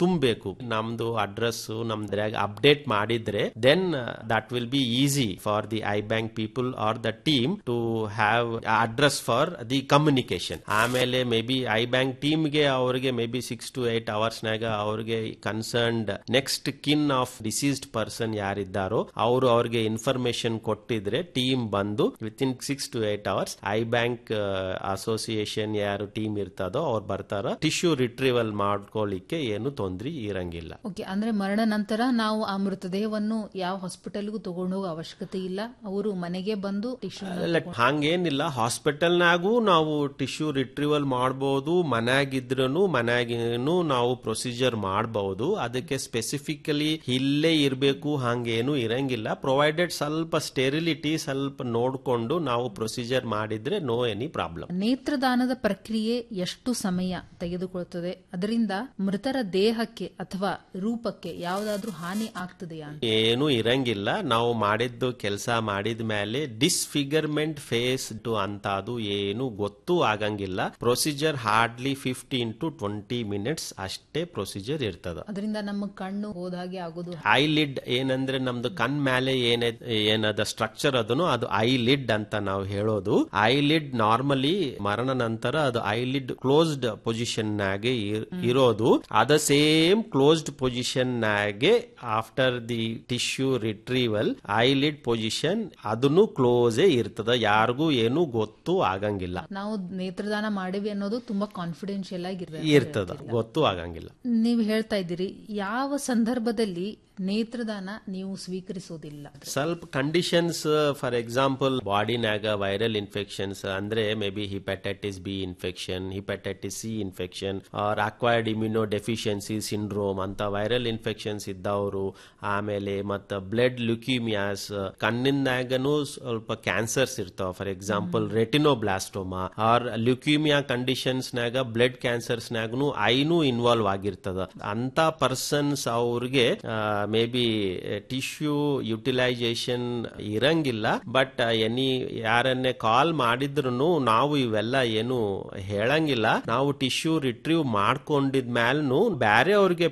ತುಂಬಬೇಕು ನಮ್ದು ಅಡ್ರೆಸ್ ನಮ್ದ್ರಾಗ ಅಪ್ಡೇಟ್ ಮಾಡಿದ್ರೆ then that will be easy for the I bank people are the team to have address for the communication ಆಮೇಲೆ may be I bank ಟೀಮ್ಗೆ ಅವ್ರಿಗೆ may be six to eight ಅವರ್ಸ್ನಾಗ ಅವ್ರಿಗೆ concerned next kin of deceased person ಯಾರಿದ್ದಾರೋ ಅವರು ಅವ್ರಿಗೆ information ಕೊಟ್ಟಿದ್ರೆ team ಬಂದು with in six to eight hours I bank association ಯಾರು ಟೀಮ್ ಇರ್ತದೋ ಅವ್ರು ಬರ್ತಾರ ಟಿಶ್ಯೂ ರಿಟ್ರೀವಲ್ ಮಾಡ್ಕೊಳ್ಳಿಕ್ಕೆ ಏನು ತೊಂದ್ರೆ ಇರಂಗಿಲ್ಲ ಓಕೆ ಅಂದ್ರೆ ಮರಣ ನಂತರ ನಾವು ಆ ಮೃತದೇಹವನ್ನು ಯಾವ ಹಾಸ್ಪಿಟಲ್ಗೂ ತಗೊಂಡು ಹೋಗೋ ಅವಶ್ಯಕತೆ ಇಲ್ಲ ಅವರು ಮನೆಗೆ ಬಂದು ಟಿಶ್ಯೂ ಲೈಕ್ ಹಂಗೇನಿಲ್ಲ ಹಾಸ್ಪಿಟಲ್ನಾಗೂ ನಾವು ಟಿಶ್ಯೂ ರಿಟ್ರೀವಲ್ ಮಾಡಬಹುದು ಮನ್ಯಾಗಿದ್ರೂ ಮನ್ಯಾಗೇನು ನಾವು ಪ್ರೊಸೀಜರ್ ಮಾಡಬಹುದು ಅದಕ್ಕೆ ಸ್ಪೆಸಿಫಿಕಲಿ ಇಲ್ಲೇ ಇರಬೇಕು ಹಂಗೇನು ಇರಂಗಿಲ್ಲ ಪ್ರೊವೈಡೆಡ್ ಸ್ವಲ್ಪ ಸ್ಟೆರಿಲಿಟಿ ಸ್ವಲ್ಪ ನೋಡ್ಕೊಂಡು ನಾವು ಪ್ರೊಸೀಜರ್ ಮಾಡಿದ್ರೆ ನೋ ಎನಿ ಪ್ರಾಬ್ಲಮ್ ನೇತ್ರದಾನದ ಪ್ರಕ್ರಿಯೆ ಎಷ್ಟು ಸಮಯ ತೆಗೆದುಕೊಳ್ಳುತ್ತದೆ ಅದರಿಂದ ಮೃತರ ದೇಹಕ್ಕೆ ಅಥವಾ ರೂಪಕ್ಕೆ ಯಾವುದಾದ್ರೂ ಹಾನಿ ಆಗ್ತದೆಯಾ ಅಂತ ಏನು ಇರಂಗಿಲ್ಲ ನಾವು ಮಾಡಿದ್ದು ಕೆಲಸ ಮಾಡಿದ ಮೇಲೆ ಡಿಸ್ಫಿಗರ್ಮೆಂಟ್ ಫೇಸ್ ಟು ಅಂತಾದು ಏನು ಗೊತ್ತೂ ಆಗಂಗಿಲ್ಲ procedure hardly fifteen to twenty minutes ಅಷ್ಟೇ ಪ್ರೊಸೀಜರ್ ಇರ್ತದ ಅದರಿಂದ ನಮ್ಮ ಕಣ್ಣು ಹೋದಾಗೆ ಆಗೋದು ಐ ಲಿಡ್ ಏನಂದ್ರೆ ನಮ್ದು ಕಣ್ ಮೇಲೆ ಏನ ಏನದ ಸ್ಟ್ರಕ್ಚರ್ ಅದನ್ನು ಅದು ಐ ಲಿಡ್ ಅಂತ ನಾವು ಹೇಳೋದು ಐ ಲಿಡ್ ನಾರ್ಮಲಿ ಮರಣ ನಂತರ ಅದು ಐ ಲಿಡ್ ಕ್ಲೋಸ್ಡ್ ಪೊಸಿಷನ್ ನಾಗೆ ಇರ್- ಇರೋದು ಅದ ಸೇಮ್ ಕ್ಲೋಸ್ಡ್ ಪೊಸಿಷನ್ ನಾಗೆ after the tissue retrieval eye lid position ಅದನ್ನು ಕ್ಲೋಸೇ ಇರ್ತದ ಯಾರಿಗೂ ಏನು ಗೊತ್ತು ಆಗಂಗಿಲ್ಲ ನಾವು ನೇತ್ರದಾನ ಮಾಡಿವಿ ಅನ್ನೋದು ತುಂಬಾ ಕಾನ್ಫಿಡೆನ್ಶಿಯಲ್ ಆಗಿರ್ಬೇಕು ಇರ್ತದ ಗೊತ್ತು ಆಗಂಗಿಲ್ಲ ನೀವು ಹೇಳ್ತಾ ಇದ್ದೀರಿ ಯಾವ ಸಂದರ್ಭದಲ್ಲಿ ನೇತ್ರದಾನ ನೀವು ಸ್ವೀಕರಿಸೋದಿಲ್ಲ ಸ್ವಲ್ಪ ಕಂಡೀಷನ್ಸ್ ಫಾರ್ ಎಕ್ಸಾಂಪಲ್ ಬಾಡಿನಾಗ ವೈರಲ್ ಇನ್ಫೆಕ್ಷನ್ಸ್ ಅಂದ್ರೆ may be hepatitis B infection hepatitis C infection or acquired immunodeficiency syndrome ಅಂತ ವೈರಲ್ ಇನ್ಫೆಕ್ಷನ್ಸ್ ಇದ್ದವರು ಆಮೇಲೆ ಮತ್ತ ಬ್ಲಡ್ ಲ್ಯುಕ್ಯೂಮಿಯಾಸ್ ಕಣ್ಣಿನಾಗನು ಸ್ವಲ್ಪ ಕ್ಯಾನ್ಸರ್ಸ್ ಇರ್ತಾವ for example retinoblastoma or leukaemia conditions ನಾಗ ಬ್ಲಡ್ ಕ್ಯಾನ್ಸರ್ಸ್ ನಾಗನು ಐನು ಇನ್ವಾಲ್ವ್ ಆಗಿರ್ತದ ಅಂತ ಪರ್ಸನ್ಸ್ ಅವ್ರಿಗೆ ಮೇ ಬಿ ಟಿಶ್ಯೂ ಯುಟಿಲೈಸೇಷನ್ ಇರಂಗಿಲ್ಲ ಬಟ್ ಎನಿ ಯಾರನ್ನೇ ಕಾಲ್ ಮಾಡಿದ್ರು ನಾವು ಇವೆಲ್ಲ ಏನು ಹೇಳಂಗಿಲ್ಲ ನಾವು ಟಿಶ್ಯೂ ರಿಟ್ರೀವ್ ಮಾಡ್ಕೊಂಡಿದ್ ಮ್ಯಾಲ್ನು ಬ್ಯಾರೆ ಅವ್ರಿಗೆ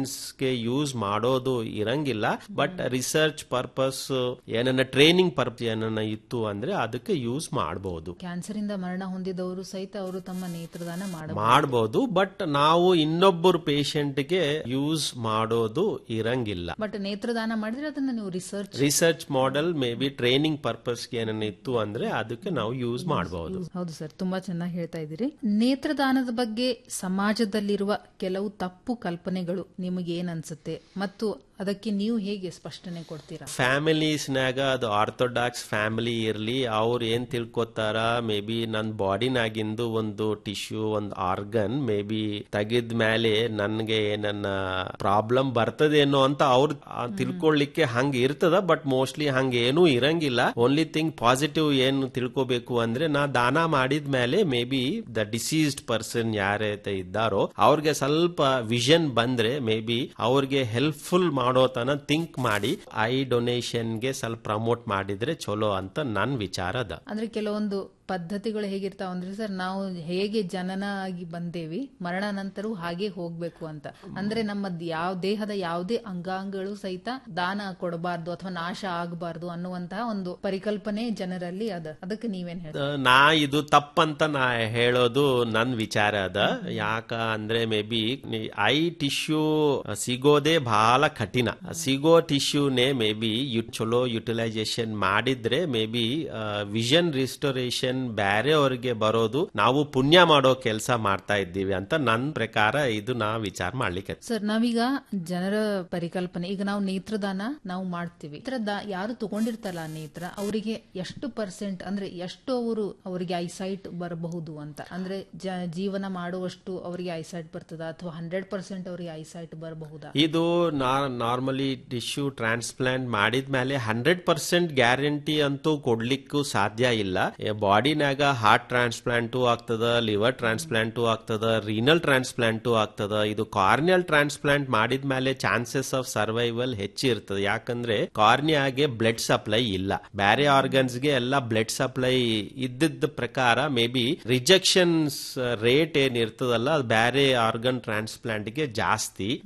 ಗೆ ಯೂಸ್ ಮಾಡೋದು ಇರಂಗಿಲ್ಲ ಬಟ್ ರಿಸರ್ಚ್ ಪರ್ಪಸ್ ಏನನ್ನ ಟ್ರೈನಿಂಗ್ ಪರ್ಪಸ್ ಏನನ್ನ ಇತ್ತು ಅಂದ್ರೆ ಅದಕ್ಕೆ ಯೂಸ್ ಮಾಡಬಹುದು ಕ್ಯಾನ್ಸರ್ ಇಂದ ಮರಣ ಹೊಂದಿದವರು ಸಹಿತ ಅವರು ತಮ್ಮ ನೇತ್ರದಾನ ಮಾಡಬಹುದು ಮಾಡಬಹುದು ಬಟ್ ನಾವು ಇನ್ನೊಬ್ಬರು ಗೆ ಯೂಸ್ ಮಾಡೋದು ಇರಂಗಿಲ್ಲ ಬಟ್ ನೇತ್ರದಾನ ಮಾಡಿದ್ರೆ ಅದನ್ನ ನೀವು research research model may be training ಪರ್ಪಸ್ಗೆ ಏನನ್ನ ಇತ್ತು ಅಂದ್ರೆ ಅದಕ್ಕೆ ನಾವು ಯೂಸ್ ಮಾಡಬಹುದು ಹೌದು ಸರ್ ತುಂಬಾ ಚೆನ್ನಾಗಿ ಹೇಳ್ತಾ ಇದ್ದೀರಿ ನೇತ್ರದಾನದ ಬಗ್ಗೆ ಸಮಾಜದಲ್ಲಿರುವ ಕೆಲವು ತಪ್ಪು ಕಲ್ಪನೆಗಳು ನಿಮಗೆ ಏನ್ ಅನ್ಸುತ್ತೆ ಮತ್ತು ಅದಕ್ಕೆ ನೀವು ಹೇಗೆ ಸ್ಪಷ್ಟನೆ ಕೊಡ್ತೀರಾ ಫ್ಯಾಮಿಲೀಸ್ನಾಗ ಅದು ಆರ್ಥೋಡಾಕ್ಸ್ ಫ್ಯಾಮಿಲಿ ಇರ್ಲಿ ಅವ್ರು ಏನ್ ತಿಳ್ಕೊತಾರ ಮೇ ಬಿ ನನ್ನ ಬಾಡಿನಾಗಿಂದು ಒಂದು ಟಿಶ್ಯೂ ಒಂದು ಆರ್ಗನ್ ಮೇ ಬಿ ತೆಗಿದ ಮೇಲೆ ನನ್ಗೆ ನನ್ನ ಪ್ರಾಬ್ಲಮ್ ಬರ್ತದೇನೋ ಅಂತ ಅವ್ರು ತಿಳ್ಕೊಳ್ಳಿಕ್ಕೆ ಹಂಗ ಇರ್ತದ ಬಟ್ ಮೋಸ್ಟ್ಲಿ ಹಂಗ ಏನೂ ಇರಂಗಿಲ್ಲ ಓನ್ಲಿ ಥಿಂಗ್ ಪಾಸಿಟಿವ್ ಏನು ತಿಳ್ಕೊಬೇಕು ಅಂದ್ರೆ ನಾ ದಾನ ಮಾಡಿದ ಮೇಲೆ may be the deceased person ಯಾರೈತೆ ಇದ್ದಾರೋ ಅವ್ರಿಗೆ ಸ್ವಲ್ಪ ವಿಷನ್ ಬಂದ್ರೆ ಮೇ ಬಿ ಅವ್ರಿಗೆ ಹೆಲ್ಪ್ಫುಲ್ ಮಾಡೋ ತನ ಥಿಂಕ್ ಮಾಡಿ ಐ ಡೊನೇಷನ್ಗೆ ಸ್ವಲ್ಪ ಪ್ರಮೋಟ್ ಮಾಡಿದ್ರೆ ಚಲೋ ಅಂತ ನನ್ ವಿಚಾರ ಅದ ಅಂದ್ರೆ ಕೆಲವೊಂದು ಪದ್ಧತಿಗಳು ಹೇಗಿರ್ತಾವ ಅಂದ್ರೆ ಸರ್ ನಾವು ಹೇಗೆ ಜನನ ಆಗಿ ಬಂದೇವಿ ಮರಣ ನಂತರವೂ ಹಾಗೆ ಹೋಗ್ಬೇಕು ಅಂತ ಅಂದ್ರೆ ನಮ್ಮ ಯಾವ ದೇಹದ ಯಾವುದೇ ಅಂಗಾಂಗಗಳು ಸಹಿತ ದಾನ ಕೊಡಬಾರ್ದು ಅಥವಾ ನಾಶ ಆಗಬಾರ್ದು ಅನ್ನುವಂತಹ ಒಂದು ಪರಿಕಲ್ಪನೆ ಜನರಲ್ಲಿ ಅದ ಅದಕ್ಕೆ ನೀವೇನ್ ಹೇಳ್ತೀರಿ ಅಹ್, ನಾ ಇದು ತಪ್ಪಂತ ನಾ ಹೇಳೋದು ನನ್ ವಿಚಾರ ಅದ ಯಾಕ ಅಂದ್ರೆ ಮೇ ಬಿ ಐ ಟಿಶ್ಯೂ ಸಿಗೋದೇ ಬಹಳ ಕಠಿಣ ಸಿಗೋ ಟಿಶ್ಯೂನೇ ಮೇ ಬಿ ಚಲೋ ಯುಟಿಲೈಸೇಷನ್ ಮಾಡಿದ್ರೆ ಮೇ ಬಿ ವಿಷನ್ ರಿಸ್ಟೋರೇಷನ್ ಬ್ಯಾರೆ ಅವ್ರಿಗೆ ಬರೋದು ನಾವು ಪುಣ್ಯ ಮಾಡೋ ಕೆಲಸ ಮಾಡ್ತಾ ಇದ್ದೀವಿ ಅಂತ ನನ್ ಪ್ರಕಾರ ಇದು ನಾ ವಿಚಾರ ಮಾಡ್ಲಿಕ್ಕೆ ಸರ್ ನಾವೀಗ ಜನರ ಪರಿಕಲ್ಪನೆ ಈಗ ನಾವು ನೇತ್ರದಾನ ನಾವು ಮಾಡ್ತೀವಿ ನೇತ್ರದ ಯಾರು ತಗೊಂಡಿರ್ತಾರಲ್ಲ ಆ ನೇತ್ರ ಅವರಿಗೆ ಎಷ್ಟು ಪರ್ಸೆಂಟ್ ಅಂದ್ರೆ ಎಷ್ಟು ಅವರು ಅವರಿಗೆ ಐಸೈಟ್ ಬರಬಹುದು ಅಂತ ಅಂದ್ರೆ ಜ- ಜೀವನ ಮಾಡುವಷ್ಟು ಅವರಿಗೆ ಐಸೈಟ್ ಬರ್ತದ ಅಥವಾ ಹಂಡ್ರೆಡ್ ಪರ್ಸೆಂಟ್ ಅವರಿಗೆ ಐಸೈಟ್ ಬರಬಹುದಾ ಇದು ನಾರ್ಮಲಿ ಟಿಶ್ಯೂ ಟ್ರಾನ್ಸ್ಪ್ಲಾಂಟ್ ಮಾಡಿದ್ಮೇಲೆ ಹಂಡ್ರೆಡ್ ಪರ್ಸೆಂಟ್ ಗ್ಯಾರಂಟಿ ಅಂತೂ ಕೊಡ್ಲಿಕ್ಕೂ ಸಾಧ್ಯ ಇಲ್ಲ ಬಾಡಿನಾಗ ಹಾರ್ಟ್ ಟ್ರಾನ್ಸ್ಪ್ಲಾಂಟು ಆಗ್ತದ ಲಿವರ್ ಟ್ರಾನ್ಸ್ಪ್ಲಾಂಟು ಆಗ್ತದ ರೀನಲ್ ಟ್ರಾನ್ಸ್ಪ್ಲಾಂಟು ಆಗ್ತದ ಇದು ಕಾರ್ನಿಯಲ್ ಟ್ರಾನ್ಸ್ಪ್ಲಾಂಟ್ ಮಾಡಿದ್ಮೇಲೆ ಚಾನ್ಸಸ್ ಆಫ್ ಸರ್ವೈವಲ್ ಹೆಚ್ಚು ಇರ್ತದೆ ಯಾಕಂದ್ರೆ ಕಾರ್ನಿಯಾಗೆ ಬ್ಲಡ್ ಸಪ್ಲೈ ಇಲ್ಲ ಬೇರೆ ಆರ್ಗನ್ಸ್ ಗೆ ಎಲ್ಲ ಬ್ಲಡ್ ಸಪ್ಲೈ ಇದ್ದಿದ್ದ ಪ್ರಕಾರ ಮೇ ಬಿ ರಿಜೆಕ್ಷನ್ಸ್ ರೇಟ್ ಏನ್ ಇರ್ತದಲ್ಲ ಅದು ಬೇರೆ ಆರ್ಗನ್ ಟ್ರಾನ್ಸ್ಪ್ಲಾಂಟ್ ಗೆ ಜಾಸ್ತಿ